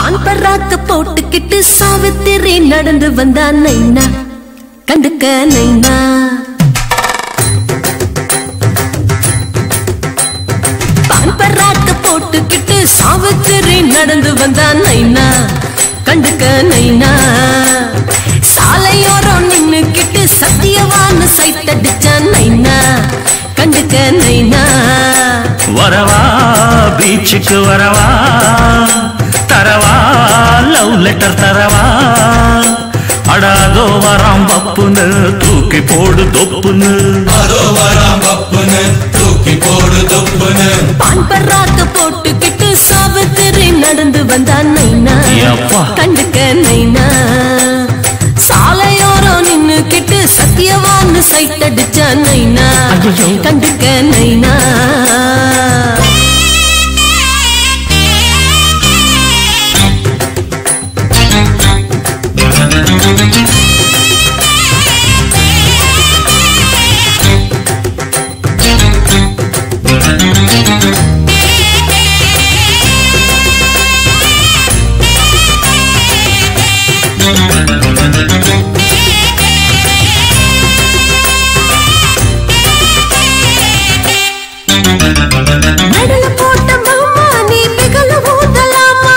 பான் பராக்க போட்டுக்கிட்டு சாவித்திரி நடந்து வந்தா நைனா கண்டுக்க நைனா பான் பராக்க போட்டுக்கிட்டு சாவித்திரி நடந்து வந்தா நைனா கண்டுக்க நைனா சாலையோரம் நின்னுக்கிட்டு சத்தியவான சைட் அடிச்சான் நைனா கண்டுக்க நைனா வரவா பீச்சுக்கு வரவா தரவா லவ் லெட்டர் தரவா அடாதோ வராம் பப்புன்னு தூக்கி போடு தொப்புன்னு அதோ வராம் பப்புன்னு தூக்கி போடு தொப்புன்னு பான் பராக்க போட்டுக்கிட்டு சாவித்திரி நடந்து வந்தா நைனா அப்பா. கண்டுக்க நைனா சாலையோரம் நின்னுக்கிட்டு சத்தியவான்னு சைட் அடிச்சா நைனா ஐயையோ. கண்டுக்க நைனா மெடல போட்ட மாமா நீ பிகல ஊதலாமா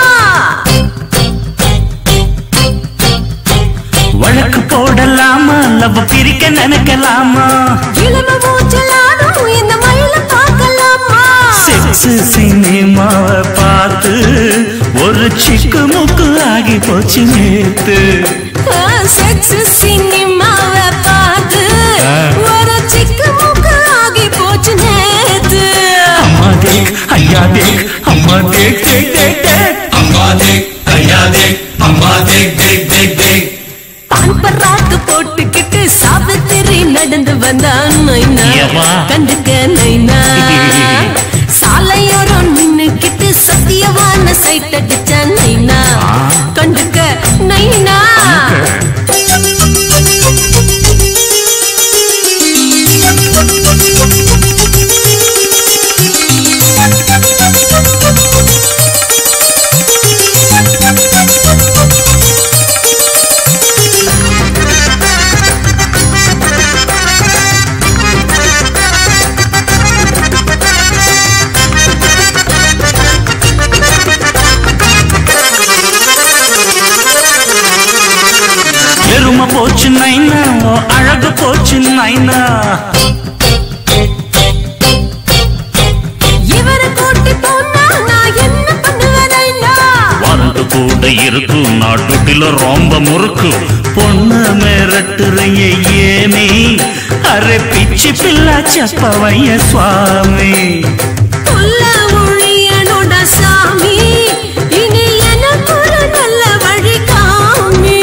வழக்கு போடலாமா லவ் பிரிக்க நினைக்கலாமா இளம மூச்சலாடும் இந்த மயில பார்க்கலாமா செக்ஸ் சினிமாவை பார்த்து ஒரு சிக்கு முக்கு ஆகி போச்சு நேத்து செக்ஸ் சினிமாவை பார்த்து ஆ. ஒரு சிக்கு முக்கு ஆகி போச்சு நேத்து அம்மா தேக் ஐயா தேக் அம்மா தேக் தேக் தேக் தேக் அம்மா தேக் ஐயா தேக் அம்மா தேக் தேக் தேக் தேக் பான் பராக்கு போட்டுக்கிட்டு சாவித்திரி நடந்து வந்தான் நைனா ஏம்மா? கண்டுக்க நைனா சாலையோரம் நின்னுக்கிட்டு சத்தியவான சைட் அடிச்சான் நைனா கண்டுக்க நைனா எருமை போச்சு நைனா ஓ அழகு போச்சு நைனா இவரை கூட்டி போனா நான் என்ன பண்ணுவதைனா வரது கூட இருக்கும் நாட்டுட்டில ரொம்ப முறுக்கு பொண்ணு மிரட்டுறைய ஏமி அரே பிச்சு பிள்ளா చెప్పవయ్య சுவாமி புல்ல ஒழியனோட சாமி இனி எனக்கு ஒரு நல்ல வழி காமி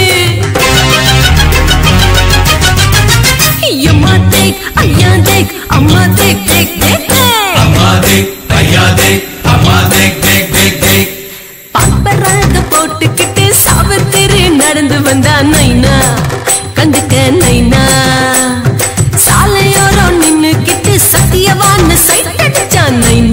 ஐயம்மா தேக் ஐயா தேக் அம்மா தேக் தேக் தேக் தேக் அம்மா தேக் ஐயா தேக் அம்மா தேக் தேக் தேக் தேக் பம்பராக போட்டுக்கிட்டு சாவித்திரி நடந்து வந்தா நைனா கண்டுக்க நைனா சாலையோரம் நின்னுக்கிட்டு சத்தியவான சைட் அடிச்சான் நைனா